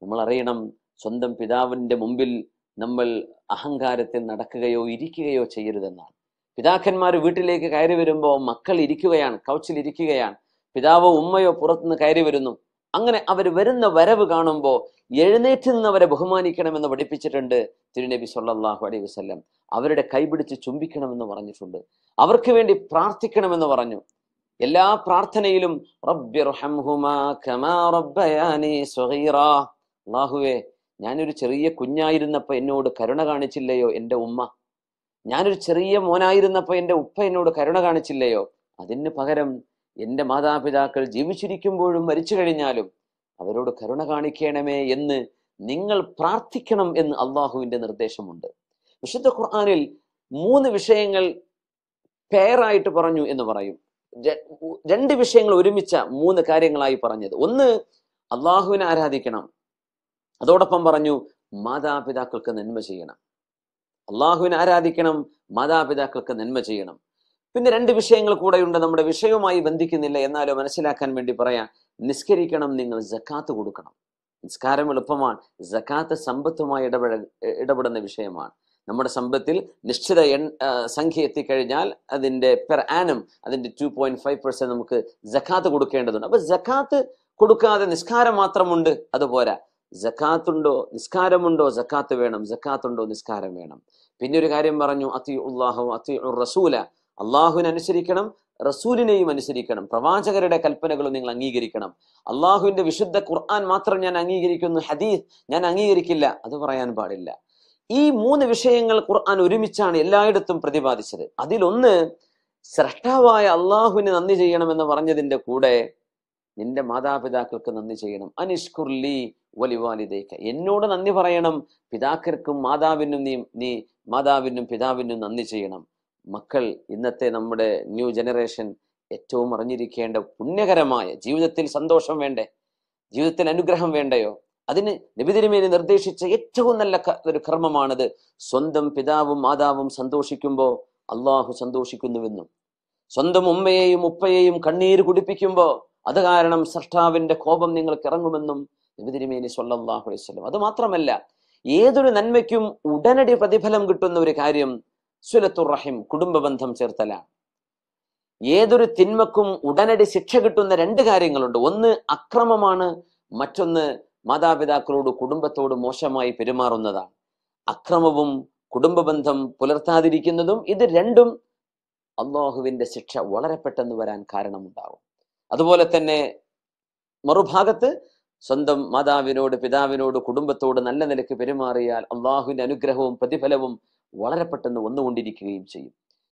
നമ്മൾ അറിയണം സ്വന്തം പിതാവിന്റെ മുമ്പിൽ നമ്മൾ അഹങ്കാരത്തിൽ നടക്കുകയോ ഇരിക്കുകയോ ചെയ്യരുതെന്നാണ് പിതാക്കന്മാർ വീട്ടിലേക്ക് കയറി വരുമ്പോൾ മക്കൾ ഇരിക്കുകയാണ് കൗച്ചിൽ ഇരിക്കുകയാണ് പിതാവോ ഉമ്മയോ പുറത്തുനിന്ന് കയറി വരുന്നു അങ്ങനെ അവർ വരുന്ന വരവ് കാണുമ്പോൾ എഴുന്നേറ്റ് നിന്ന് അവരെ ബഹുമാനിക്കണമെന്ന് പഠിപ്പിച്ചിട്ടുണ്ട് തിരുനബി സല്ലല്ലാഹു അലൈഹി വസല്ലം അവരുടെ കൈപിടിച്ച് ചുംബിക്കണമെന്ന് പറഞ്ഞിട്ടുണ്ട് അവർക്ക് വേണ്ടി പ്രാർത്ഥിക്കണമെന്ന് പറഞ്ഞു എല്ലാ പ്രാർത്ഥനയിലും റബ്ബിർഹംഹുമാ കമാ റബ്ബയാനി സ്വഗീറാ അല്ലാഹുവേ ഞാനൊരു ചെറിയ കുഞ്ഞായിരുന്നപ്പോ എന്നോട് കരുണ കാണിച്ചില്ലയോ എൻ്റെ ഉമ്മ ഞാനൊരു ചെറിയ മോനായിരുന്നപ്പോ എൻ്റെ ഉപ്പ എന്നോട് കരുണ കാണിച്ചില്ലയോ അതിന് പകരം എൻ്റെ മാതാപിതാക്കൾ ജീവിച്ചിരിക്കുമ്പോഴും മരിച്ചു കഴിഞ്ഞാലും അവരോട് കരുണ കാണിക്കണമേ എന്ന് നിങ്ങൾ പ്രാർത്ഥിക്കണം എന്ന് അള്ളാഹുവിന്റെ നിർദ്ദേശമുണ്ട് വിശുദ്ധ ഖുർആനിൽ മൂന്ന് വിഷയങ്ങൾ പേറായിട്ട് പറഞ്ഞു എന്ന് പറയും ര- രണ്ട് വിഷയങ്ങൾ ഒരുമിച്ച മൂന്ന് കാര്യങ്ങളായി പറഞ്ഞത് ഒന്ന് അള്ളാഹുവിനെ ആരാധിക്കണം അതോടൊപ്പം പറഞ്ഞു മാതാപിതാക്കൾക്ക് നന്മ ചെയ്യണം അള്ളാഹുവിനെ ആരാധിക്കണം മാതാപിതാക്കൾക്ക് നന്മ ചെയ്യണം പിന്നെ രണ്ട് വിഷയങ്ങൾ കൂടെയുണ്ട് നമ്മുടെ വിഷയവുമായി ബന്ധിക്കുന്നില്ല എന്നാലും മനസ്സിലാക്കാൻ വേണ്ടി പറയാം നിസ്കരിക്കണം നിങ്ങൾ ജക്കാത്ത് കൊടുക്കണം നിസ്കാരം എളുപ്പമാണ് ജക്കാത്ത് സമ്പത്തുമായി ഇടപെട ഇടപെടുന്ന വിഷയമാണ് നമ്മുടെ സമ്പത്തിൽ നിശ്ചിത എൺ ആ, സംഖ്യ എത്തിക്കഴിഞ്ഞാൽ അതിന്റെ പെർ ആനം അതിന്റെ ടു പോയിന്റ് ഫൈവ് പെർസെന്റ് നമുക്ക് ജക്കാത്ത് കൊടുക്കേണ്ടതുണ്ട് അപ്പൊ ജക്കാത്ത് കൊടുക്കാതെ നിസ്കാരം മാത്രമുണ്ട് അതുപോരാ ജക്കാത്തുണ്ടോ നിസ്കാരമുണ്ടോ ജക്കാത്ത് വേണം ജക്കാത്തുണ്ടോ നിസ്കാരം വേണം പിന്നെ ഒരു കാര്യം പറഞ്ഞു അതി ഉള്ളാഹു അതി റസൂല അള്ളാഹുവിനെ അനുസരിക്കണം റസൂലിനെയും അനുസരിക്കണം പ്രവാചകരുടെ കൽപ്പനകളും നിങ്ങൾ അംഗീകരിക്കണം അള്ളാഹുവിന്റെ വിശുദ്ധ ഖുർആൻ മാത്രം ഞാൻ അംഗീകരിക്കുന്നു ഹദീസ് ഞാൻ അംഗീകരിക്കില്ല അത് പറയാൻ പാടില്ല ഈ മൂന്ന് വിഷയങ്ങൾ ഖുർആൻ ഒരുമിച്ചാണ് എല്ലായിടത്തും പ്രതിപാദിച്ചത് അതിലൊന്ന് സ്രഷ്ടാവായ അള്ളാഹുവിന് നന്ദി ചെയ്യണമെന്ന് പറഞ്ഞതിന്റെ കൂടെ നിന്റെ മാതാപിതാക്കൾക്ക് നന്ദി ചെയ്യണം അനിഷ്കുർലി വലിവാലിതേക്ക എന്നോട് നന്ദി പറയണം പിതാക്കൾക്കും മാതാവിനും നീ നീ മാതാവിനും പിതാവിനും നന്ദി ചെയ്യണം മക്കൾ ഇന്നത്തെ നമ്മുടെ ന്യൂ ജനറേഷൻ ഏറ്റവും അറിഞ്ഞിരിക്കേണ്ട പുണ്യകരമായ ജീവിതത്തിൽ സന്തോഷം വേണ്ടേ ജീവിതത്തിൽ അനുഗ്രഹം വേണ്ടയോ അതിന് നബിതിരുമേനി നിർദ്ദേശിച്ച ഏറ്റവും നല്ല ക- ഒരു കർമ്മമാണിത് സ്വന്തം പിതാവും മാതാവും സന്തോഷിക്കുമ്പോൾ അള്ളാഹു സന്തോഷിക്കുന്നുവെന്നും സ്വന്തം ഉമ്മയെയും ഉപ്പയെയും കണ്ണീര് കുടിപ്പിക്കുമ്പോൾ അത് കാരണം സൃഷ്ടാവിന്റെ കോപം നിങ്ങൾക്ക് ഇറങ്ങുമെന്നും നബിതിരുമേനി സല്ലല്ലാഹു അലൈഹി വസല്ലം അത് മാത്രമല്ല ഏതൊരു നന്മയ്ക്കും ഉടനടി പ്രതിഫലം കിട്ടുന്ന ഒരു കാര്യം സുലത്തുർ റഹിം കുടുംബ ബന്ധം ചേർത്തലാണ് ഏതൊരു തിന്മക്കും ഉടനടി ശിക്ഷ കിട്ടുന്ന രണ്ട് കാര്യങ്ങളുണ്ട് ഒന്ന് അക്രമമാണ് മറ്റൊന്ന് മാതാപിതാക്കളോട് കുടുംബത്തോട് മോശമായി പെരുമാറുന്നതാണ് അക്രമവും കുടുംബ ബന്ധം പുലർത്താതിരിക്കുന്നതും ഇത് രണ്ടും അള്ളാഹുവിന്റെ ശിക്ഷ വളരെ പെട്ടെന്ന് വരാൻ കാരണമുണ്ടാകും അതുപോലെ തന്നെ മറുഭാഗത്ത് സ്വന്തം മാതാവിനോട് പിതാവിനോട് കുടുംബത്തോട് നല്ല നിലയ്ക്ക് പെരുമാറിയാൽ അള്ളാഹുവിന്റെ അനുഗ്രഹവും പ്രതിഫലവും വളരെ പെട്ടെന്ന് വന്നുകൊണ്ടിരിക്കുകയും ചെയ്യും